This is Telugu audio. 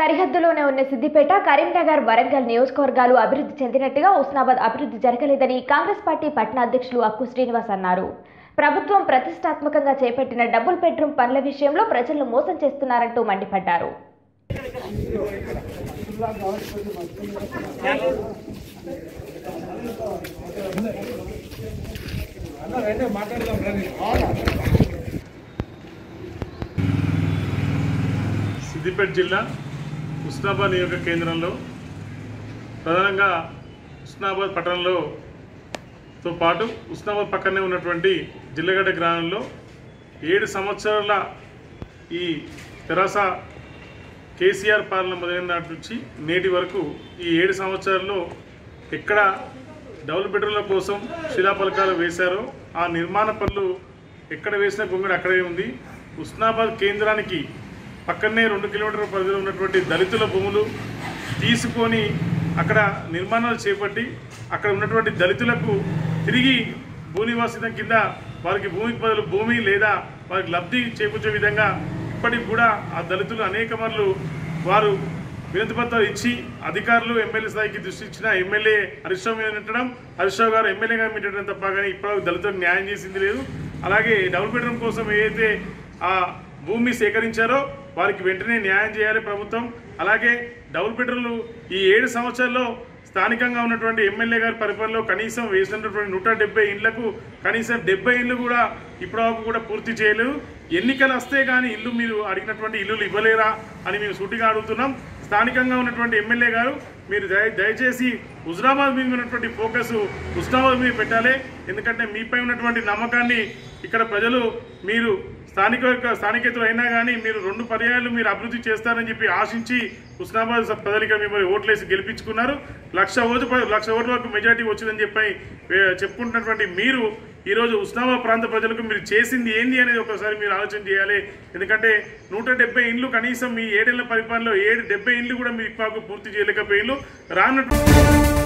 సరిహద్దులోనే ఉన్న సిద్దిపేట కరీంనగర్ వరంగల్ నియోజకవర్గాలు అభివృద్ధి చెందినట్టుగా ఉస్నాబాద్ అభివృద్ధి జరగలేదని కాంగ్రెస్ పార్టీ పట్టణ అధ్యక్షులు అక్కు శ్రీనివాస్ అన్నారు ప్రభుత్వం ప్రతిష్టాత్మకంగా చేపట్టిన డబుల్ బెడ్రూమ్ పనుల విషయంలో ప్రజలను మోసం చేస్తున్నారంటూ మండిపడ్డారు సిద్దిపేట జిల్లా ఉస్నాబాద్ నియోజక కేంద్రంలో ప్రధానంగా ఉస్నాబాద్ పట్టణంలో తో పాటు ఉస్నాబాద్ పక్కనే ఉన్నటువంటి జిల్లగడ్డ గ్రామంలో ఏడు సంవత్సరాల ఈ తెరాస కేసీఆర్ పాలన మొదలైన నాటి నుంచి నేటి వరకు ఈ ఏడు సంవత్సరాల్లో ఎక్కడ డబుల్ బెడ్రూమ్ల కోసం శిలాఫలకాలు వేశారో ఆ నిర్మాణ పనులు ఎక్కడ వేసిన గొంగడి అక్కడే ఉంది ఉస్నాబాద్ కేంద్రానికి పక్కనే రెండు కిలోమీటర్ల పరిధిలో ఉన్నటువంటి దళితుల భూములు తీసుకొని అక్కడ నిర్మాణాలు చేపట్టి అక్కడ ఉన్నటువంటి దళితులకు తిరిగి భూనివాసితం కింద వారికి భూమికి బదులు భూమి లేదా వారికి లబ్ధి చేకూర్చే విధంగా ఇప్పటికి కూడా ఆ దళితులు అనేక మార్లు వారు వినతి పత్రాలు ఇచ్చి అధికారులు ఎమ్మెల్యే స్థాయికి దృష్టి ఇచ్చిన ఎమ్మెల్యే హరీష్ రావు మీద పెట్టడం హరీష్ రావు గారు ఎమ్మెల్యేగా పెట్టడం తప్ప కానీ ఇప్పటివరకు దళితులకు న్యాయం చేసింది లేదు అలాగే డబుల్ బెడ్రూమ్ కోసం ఏదైతే ఆ భూమి సేకరించారో వారికి వెంటనే న్యాయం చేయాలి ప్రభుత్వం అలాగే డబుల్ బెడ్రూమ్లు ఈ ఏడు సంవత్సరాల్లో స్థానికంగా ఉన్నటువంటి ఎమ్మెల్యే గారి పరిపాలనలో కనీసం వేసినటువంటి నూట డెబ్బై ఇండ్లకు కనీసం డెబ్బై ఇండ్లు కూడా ఇప్పటివరకు కూడా పూర్తి చేయలేదు ఎన్నికలు వస్తే కానీ ఇల్లు మీరు అడిగినటువంటి ఇల్లులు ఇవ్వలేరా అని మేము సూటిగా అడుగుతున్నాం స్థానికంగా ఉన్నటువంటి ఎమ్మెల్యే గారు మీరు దయ దయచేసి హుజరాబాద్ మీద ఉన్నటువంటి ఫోకస్ హుస్నాబాద్ మీద పెట్టాలి ఎందుకంటే మీపై ఉన్నటువంటి నమ్మకాన్ని ఇక్కడ ప్రజలు మీరు స్థానిక స్థానికేతలు అయినా కానీ మీరు రెండు పర్యాయాలు మీరు అభివృద్ధి చేస్తారని చెప్పి ఆశించి హుస్నాబాద్ స- ప్రజలుగా మిమ్మల్ని ఓట్లేసి గెలిపించుకున్నారు లక్ష ఓటు ప- లక్ష ఓట్ల వరకు మెజార్టీ వచ్చిందని చెప్పి ఏ, చెప్పుకుంటున్నటువంటి మీరు ఈరోజు ఉస్నాబాద్ ప్రాంత ప్రజలకు మీరు చేసింది ఏంది అనేది ఒకసారి మీరు ఆలోచన చేయాలి ఎందుకంటే నూట డెబ్బై ఇండ్లు కనీసం మీ ఏడేళ్ల పరిపాలనలో ఏడు డెబ్బై ఇండ్లు కూడా మీ మాకు పూర్తి చేయలేకపోయిండ్లు రానట్టు